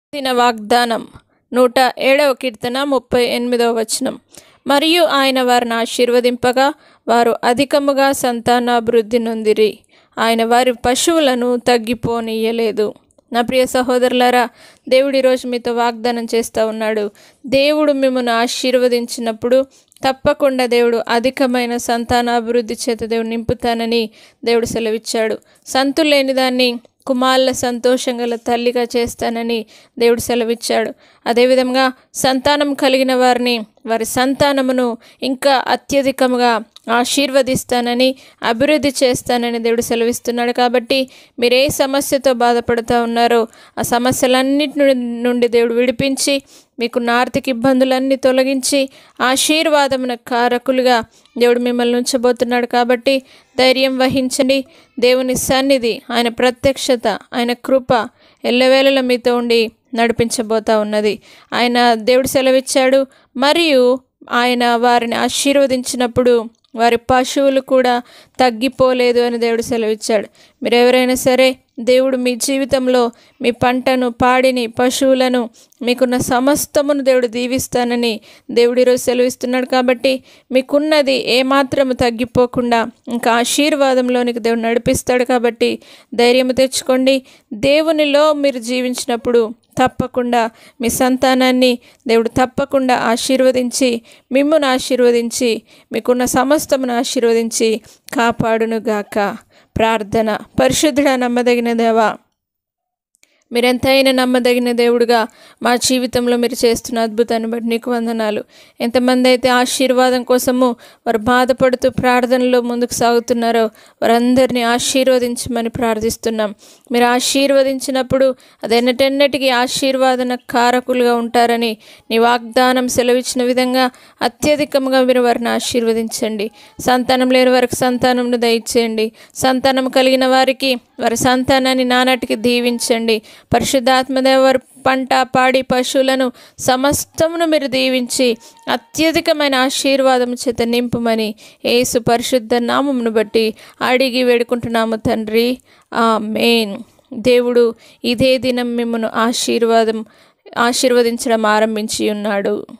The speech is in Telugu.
దిన వాగ్దానం నూట ఏడవ కీర్తన ముప్పై ఎనిమిదవ వచనం మరియు ఆయన వారిని ఆశీర్వదింపగా వారు అధికముగా సంతానాభివృద్ధి నొందిరి ఆయన వారి పశువులను తగ్గిపోనీయలేదు నా ప్రియ సహోదరులారా దేవుడు ఈరోజు మీతో వాగ్దానం చేస్తూ ఉన్నాడు దేవుడు మిమ్మల్ని ఆశీర్వదించినప్పుడు తప్పకుండా దేవుడు అధికమైన సంతానాభివృద్ధి చేత దేవుడు నింపుతానని దేవుడు సెలవిచ్చాడు సంతు లేని దాన్ని కుమారుల సంతోషం గల తల్లిగా చేస్తానని దేవుడు సెలవిచ్చాడు అదేవిధంగా సంతానం కలిగిన వారిని వారి సంతానమును ఇంకా అత్యధికముగా ఆశీర్వదిస్తానని అభివృద్ధి చేస్తానని దేవుడు సెలవిస్తున్నాడు కాబట్టి మీరు ఏ సమస్యతో బాధపడుతూ ఉన్నారో ఆ సమస్యలన్నిటి నుండి దేవుడు విడిపించి మీకున్న ఆర్థిక ఇబ్బందులన్నీ తొలగించి ఆశీర్వాదమున కారకులుగా దేవుడు మిమ్మల్ని ఉంచబోతున్నాడు కాబట్టి ధైర్యం వహించండి దేవుని సన్నిధి ఆయన ప్రత్యక్షత ఆయన కృప ఎల్లవేళల మీతో ఉండి నడిపించబోతా ఉన్నది ఆయన దేవుడు సెలవిచ్చాడు మరియు ఆయన వారిని ఆశీర్వదించినప్పుడు వారి పశువులు కూడా తగ్గిపోలేదు అని దేవుడు సెలవిచ్చాడు మీరు ఎవరైనా సరే దేవుడు మీ జీవితంలో మీ పంటను పాడిని పశువులను మీకున్న సమస్తమును దేవుడు దీవిస్తానని దేవుడు ఈరోజు సెలవిస్తున్నాడు కాబట్టి మీకున్నది ఏమాత్రము తగ్గిపోకుండా ఇంకా ఆశీర్వాదంలోనికి దేవుడు నడిపిస్తాడు కాబట్టి ధైర్యం తెచ్చుకోండి దేవునిలో మీరు జీవించినప్పుడు తప్పకుండా మీ సంతానాన్ని దేవుడు తప్పకుండా ఆశీర్వదించి మిమ్మును ఆశీర్వదించి మీకున్న సమస్తమును ఆశీర్వదించి కాపాడునుగాక ప్రార్థన పరిశుద్ధుడ నమ్మదగిన దేవా మీరెంతైనా నమ్మదగిన దేవుడుగా మా జీవితంలో మీరు చేస్తున్న అద్భుతాన్ని బట్టి నీకు వందనాలు ఎంతమంది అయితే ఆశీర్వాదం కోసము వారు బాధపడుతూ ప్రార్థనలో ముందుకు సాగుతున్నారో వారందరినీ ఆశీర్వదించమని ప్రార్థిస్తున్నాం మీరు ఆశీర్వదించినప్పుడు అదెన్నటెన్నటికీ ఆశీర్వాదన కారకులుగా ఉంటారని నీ వాగ్దానం సెలవిచ్చిన విధంగా అత్యధికంగా మీరు వారిని ఆశీర్వదించండి సంతానం లేని వారికి సంతానంను దయచేయండి సంతానం కలిగిన వారికి వారి సంతానాన్ని నానాటికి దీవించండి పరిశుద్ధాత్మదేవర్ పంట పాడి పశువులను సమస్తమును మీరు దీవించి అత్యధికమైన ఆశీర్వాదం చేత నింపుమని ఏసు పరిశుద్ధ నామమును బట్టి అడిగి వేడుకుంటున్నాము తండ్రి ఆ మెయిన్ దేవుడు ఇదే దినం మిమ్మను ఆశీర్వాదం ఆశీర్వదించడం ఆరంభించి ఉన్నాడు